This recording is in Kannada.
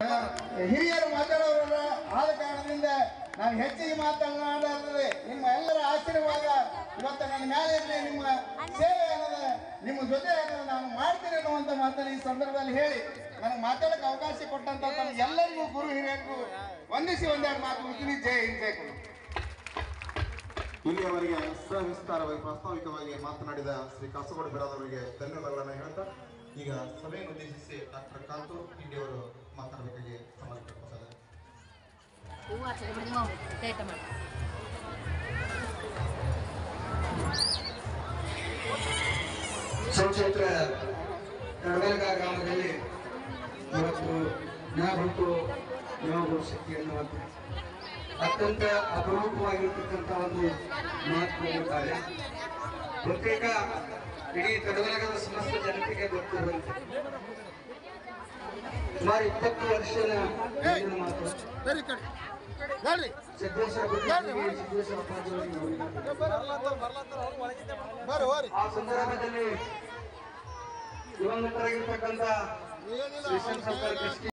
ಹಿರಿಯರು ಮಾತಾಡೋರಲ್ಲ ಆದ ಕಾರಣದಿಂದ ನಾನು ಹೆಚ್ಚಿಗೆ ಮಾತನಾಡದೆ ನಿಮ್ಮ ಎಲ್ಲರ ಆಶೀರ್ವಾದ ಇವತ್ತು ನನ್ನ ಮೇಲೆ ಇರಲಿ ನಿಮ್ಮ ಸೇವೆ ಅನ್ನೋದ ನಿಮ್ಮ ಜೊತೆ ಅನ್ನೋದು ನಾನು ಮಾಡ್ತೀನಿ ಅನ್ನುವಂಥ ಮಾತನ್ನು ಈ ಸಂದರ್ಭದಲ್ಲಿ ಹೇಳಿ ನನಗೆ ಮಾತಾಡಕ್ಕೆ ಅವಕಾಶ ಕೊಟ್ಟಂತ ತಮ್ಮ ಎಲ್ಲರಿಗೂ ಗುರು ಹಿರಿಯರಿಗೂ ವಂದಿಸಿ ಒಂದೆರಡು ಮಾತು ಮುಗಿತೀನಿ ಜೈ ಹಿಂದ್ ಜೈ ಕೊಡು ಇಲ್ಲಿಯವರೆಗೆ ಸವಿಸ್ತಾರವಾಗಿ ಪ್ರಾಸ್ತಾವಿಕವಾಗಿ ಮಾತನಾಡಿದ ಶ್ರೀ ಕಾಸಗೋಡು ಬಿರಾದವರಿಗೆ ಧನ್ಯವಾದಗಳನ್ನು ಹೇಳ್ತಾ ಈಗ ಸಭೆಯನ್ನು ಉದ್ದೇಶಿಸಿ ಡಾಕ್ಟರ್ ಕಾಂತು ಇಂಡಿಯವರು ಮಾತನಾಡಬೇಕಾಗಿ ಸಂಬಂಧಪಟ್ಟಿದ್ದಾರೆ ಹೂವು ಹಚ್ಚದೆ ಬಿಡಿ ನೀವು ಟೇಟ ಮಾಡಿ ಸಂಕ್ಷೇತ್ರ ನಡಗಲ್ಕ ಗ್ರಾಮದಲ್ಲಿ ಇವತ್ತು ಜ್ಞಾಪಕು ಜ್ಞಾಪಕ ಶಕ್ತಿ ಎನ್ನುವಂತೆ ಅತ್ಯಂತ ಅಪರೂಪವಾಗಿರ್ತಕ್ಕಂಥ ಒಂದು ಮಹತ್ವದ ಕಾರ್ಯ ಬಹುತೇಕ ಇಡೀ ಕಡಗಲಗದ ಸಮಸ್ತ ಜನತೆಗೆ ಗೊತ್ತಿರುವಂತೆ ಸುಮಾರು ಇಪ್ಪತ್ತು ವರ್ಷದ ಹಿಂದಿನ ಮಾತು ಸಿದ್ದೇಶ್ವರ ಗುರುಗಳಿಗೆ, ಸಿದ್ದೇಶ್ವರ ಅಪ್ಪಾಜಿಯವರಿಗೆ ಹೋಗಿ ಆ ಸಂದರ್ಭದಲ್ಲಿ ದಿವಂಗತರಾಗಿರ್ತಕ್ಕಂಥ ಶ್ರೀ ಸಂತ